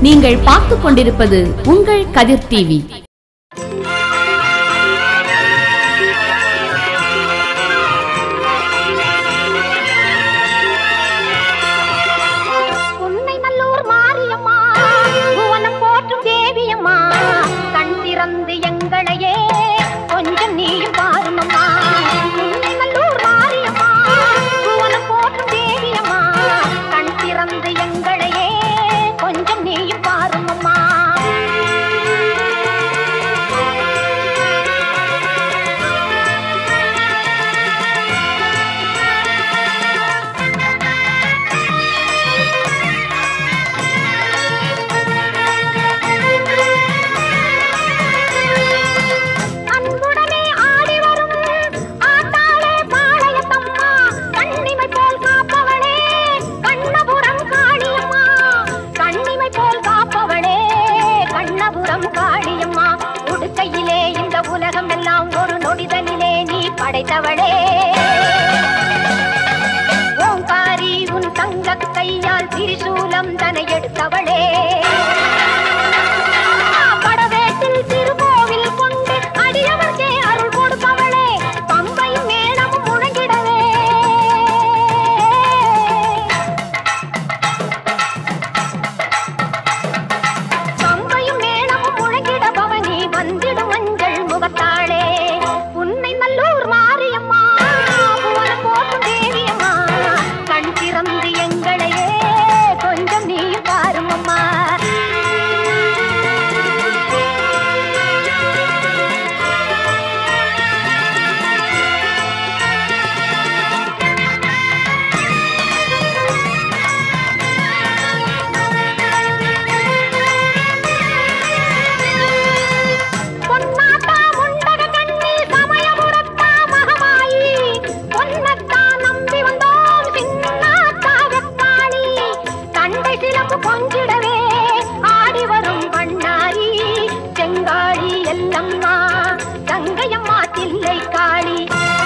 நீங்கள் பார்த்துக் கொண்டிருப்பது உங்கள் கதிர் டிவி உன்னை நல்லூர் மாரியம்மா புவனம் போற்றும் தேவியம்மா கண் திறந்து எங்களையே கொஞ்சம் நீயும் பாருமம்மா உன்னை நல்லூர் மாரியம்மா புவனம் போற்றும் தேவியம்மா கண் திறந்து எங்களையே கொஞ்சம் நீயும் பாருமம்மா அன்புடனே ஆடி வரும் ஆட்டாளே பாளையத்தம்மா கண்ணிமை போல் காப்பவளே கண்ணபுரம் காளியம்மா கண்ணிமை போல் காப்பவளே கண்ணபுரம் காளியம்மா உடுக்கையிலே இந்த உலகம் எல்லாம் ஒரு நொடிதலிலே நீ படைத்தவளே ஓங்காரி உன் தங்க கையால் திரிசூலம் தனை எடுத்தவளே படவேட்டில் திருக்கோவில் கொண்டு அடியவர்க்கே அருள் கொடுப்பவளே பம்பையும் மேளமும் முழங்கிடவே பம்பையும் மேளமும் முழங்கிட பவனி வந்திடும் மஞ்சள் முகத்தாளே உன்னை நல்லூர் மாரியம்மா புவனம் போற்றும் தேவியம்மா கண் திறந்து எங்களையே கொஞ்சம் நீ பாருமம்மா பொன்னாத்தா முண்டக கண்ணி சமயபுரத்தா மகமாயி பொன்னத்தா நம்பி வந்தோம் சின்னாத்தா வெப்பாளி தண்டை சிலம்பு கொஞ்சிடவே ஆடி வரும் பண்ணாரி செங்காளி எல்லம்மா கங்கையம்மா தில்லை காளி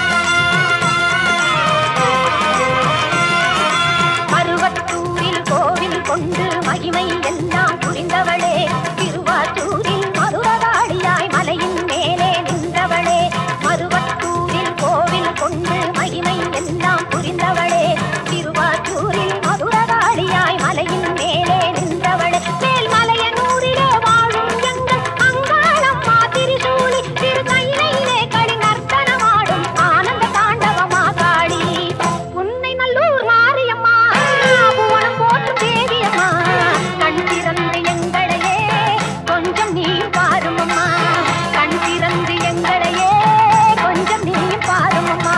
மருவத்தூரில் கோவில் கொண்டு மகிமை எல்லாம் புரிந்தவளே திருவாச்சூரில் மதுரகாளியாய் மலையின் மேலே நின்றவளே மருவத்தூரில் கோவில் கொண்டு மகிமை எல்லாம் புரிந்தவளே திருவாச்சூரில் மதுரகாளியாய் மலையின் மேலே நின்றவளே மேல்மலையனூரிலே வாழும் எங்கள் அங்காளம்மா திரிசூலி திரு கையிலே களி நர்த்தனமாடும் ஆனந்த தாண்டவமா காளி உன்னை நல்லூர் மாரியம்மா புவனம் போற்றும் தேவியம்மா கண் திறந்து எங்களையே கொஞ்சம் நீ பாருமம்மா கண் திறந்து எங்களையே கொஞ்சம் நீ பாருமம்மா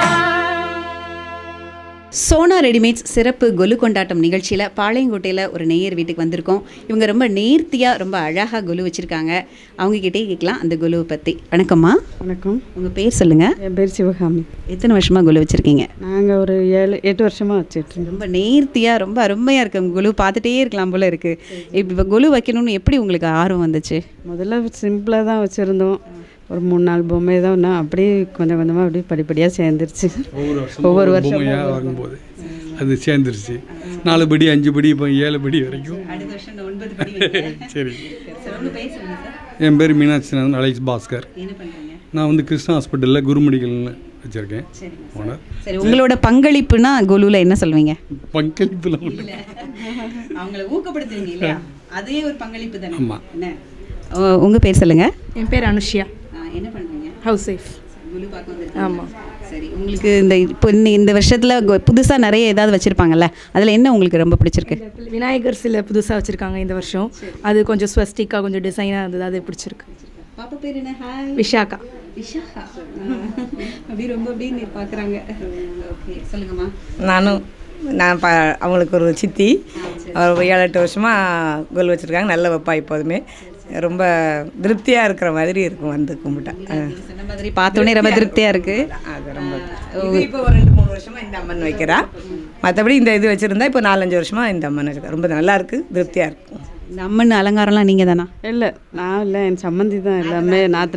சோனா ரெடிமேட்ஸ் சிறப்பு கொலு கொண்டாட்டம் நிகழ்ச்சியில் பாளையங்கோட்டையில் ஒரு நேயர் வீட்டுக்கு வந்திருக்கோம் இவங்க ரொம்ப நேர்த்தியாக ரொம்ப அழகாக கொலு வச்சுருக்காங்க அவங்கக்கிட்டே கேட்கலாம் அந்த கொலுவை பற்றி வணக்கம்மா வணக்கம் உங்கள் பேர் சொல்லுங்கள் என் பேர் சிவகாமி எத்தனை வருஷமாக கொலு வச்சுருக்கீங்க நாங்கள் ஒரு ஏழு எட்டு வருஷமாக வச்சிட்ருக்கோம் ரொம்ப நேர்த்தியாக ரொம்ப அருமையாக இருக்கு உங்க கொலு பார்த்துட்டே இருக்கலாம் போல இருக்குது இப்போ கொலு வைக்கணும்னு எப்படி உங்களுக்கு ஆர்வம் வந்துச்சு முதல்ல சிம்பிளாக தான் வச்சுருந்தோம் ஒரு மூணு நாலு பொம்மை தான் ஒன்றா அப்படியே கொஞ்சம் கொஞ்சமாக அப்படியே படிப்படியாக சேர்ந்துருச்சு ஒவ்வொரு வருஷம் ஒவ்வொரு ஒவ்வொரு வருஷமும் பொம்மையாக வாங்கும்போது அது சேர்ந்துருச்சு நாலு படி அஞ்சு படி இப்போ ஏழு படி வரைக்கும் சரி என் பேர் மீனாட்சிநாதன் அலைஸ் பாஸ்கர் நான் வந்து கிருஷ்ணா ஹாஸ்பிட்டலில் குருமடிகள்னு வச்சுருக்கேன் ஓனர் சரி உங்களோட பங்களிப்புனா கொலுவில் என்ன சொல்வீங்க பங்களிப்புலாம் உண்டு அவங்கள ஊக்கப்படுத்துவீங்க இல்லையா அதே ஒரு பங்களிப்பு தானே ஆமா. என்ன உங்கள் பேர் சொல்லுங்கள் என் பேர் அனுஷ்யா என்ன பண்ணுறீங்க ஹவுஸ் ஒய்ஃப் குலு பார்க்க ஆமாம் சரி உங்களுக்கு இந்த இப்போ இந்த இந்த வருஷத்தில் புதுசாக நிறைய ஏதாவது வச்சுருப்பாங்கல்ல அதில் என்ன உங்களுக்கு ரொம்ப பிடிச்சிருக்கு விநாயகர் சிலை புதுசாக வச்சுருக்காங்க இந்த வருஷம் அது கொஞ்சம் ஸ்வஸ்டிக்காக கொஞ்சம் டிசைனாக இருந்தது அது பிடிச்சிருக்கு பாப்பா பேர் என்ன ஹாய் விஷாக்கா விஷாகா அப்படி ரொம்ப அப்படி பார்க்குறாங்க ஓகே சொல்லுங்கம்மா நானும் நான் ப அவங்களுக்கு ஒரு சித்தி அவர் ஏழு எட்டு வருஷமாக கோல் வச்சுருக்காங்க நல்ல வைப்பா எப்போதுமே ரொம்ப திருப்தியாக இருக்கிற மாதிரி இருக்கும் வந்து கும்பிட்டா ஆ. சொன்ன மாதிரி பார்த்தோன்னே ரொம்ப திருப்தியாக இருக்குது அது ரொம்ப இது இப்போ ஒரு ரெண்டு மூணு வருஷமாக இந்த அம்மன் வைக்கிறா மற்றபடி இந்த இது வச்சுருந்தா இப்போ நாலஞ்சு வருஷமாக இந்த அம்மன் வச்சுருக்கா ரொம்ப நல்லா இருக்குது திருப்தியாக இருக்கும் இந்த அம்மன் அலங்காரம்லாம் நீங்கள் தானா இல்லை நான் இல்லை என் சம்மந்தி தான் எல்லாமே நாத்தனார்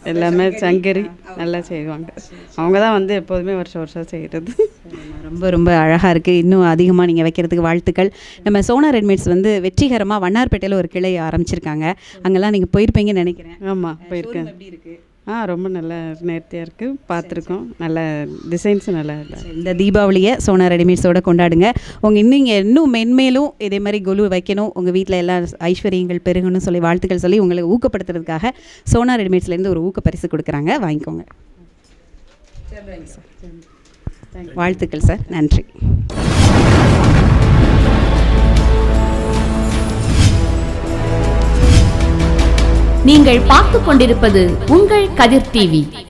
எல்லாமே சங்கரி நல்லா செய்வாங்க அவங்க தான் வந்து எப்போதுமே வருஷம் வருஷம் செய்கிறது ரொம்ப ரொம்ப அழகாக இருக்குது இன்னும் அதிகமாக நீங்கள் வைக்கிறதுக்கு வாழ்த்துக்கள் நம்ம சோனா ரெட்மேட்ஸ் வந்து வெற்றிகரமாக வண்ணார்பேட்டையில் ஒரு கிளை ஆரம்பிச்சிருக்காங்க அங்கெல்லாம் நீங்கள் போயிருப்பீங்கன்னு நினைக்கிறேன் ஆமாம் போயிருக்கேன் எப்படி இருக்குது ஆ ரொம்ப நல்லா நேர்த்தியாக இருக்குது பார்த்துருக்கோம் நல்ல டிசைன்ஸும் நல்லா இல்லை இந்த தீபாவளியை சோனா ரெடிமேட்ஸோட கொண்டாடுங்க உங்கள் இன்னும் இங்கே இன்னும் மென்மேலும் இதே மாதிரி கொலு வைக்கணும் உங்கள் வீட்டில் எல்லாம் ஐஸ்வர்யங்கள் பெருகணும்னு சொல்லி வாழ்த்துக்கள் சொல்லி உங்களை ஊக்கப்படுத்துறதுக்காக சோனா ரெடிமேட்ஸ்லேருந்து ஒரு ஊக்க பரிசு கொடுக்குறாங்க வாங்கிக்கோங்க வாழ்த்துக்கள் சார் நன்றி நீங்கள் பார்த்து கொண்டிருப்பது உங்கள் கதிர் டிவி